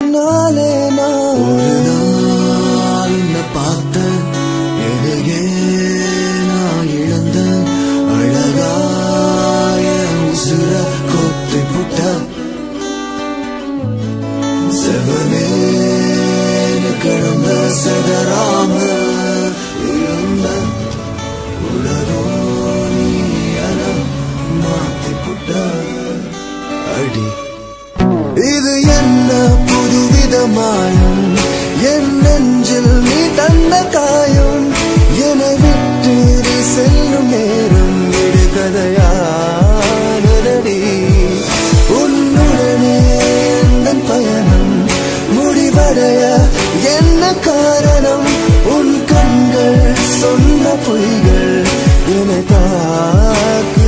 உன்னாலே நான் ஒரு நாள் உன்னை பார்த்தேன் எதையே நான் இழந்தேன் அழகாய உசுர கொத்தி புட்ட செவனேன்னு கிடந்த செதறாம இருந்த உலகம் நீ என மாத்தி புட்ட அடி இது என்ன புதுவித மாயம் என் நெஞ்சில் நீ தந்த காயம் என விட்டு நீ செல்லும் நேரம் விடுகதையானதடி உன்னுடனே எந்தன் பயணம் முடிவடைய என்ன காரணம் உன் கண்கள் சொன்ன பொய்கள் என்னை தாக்க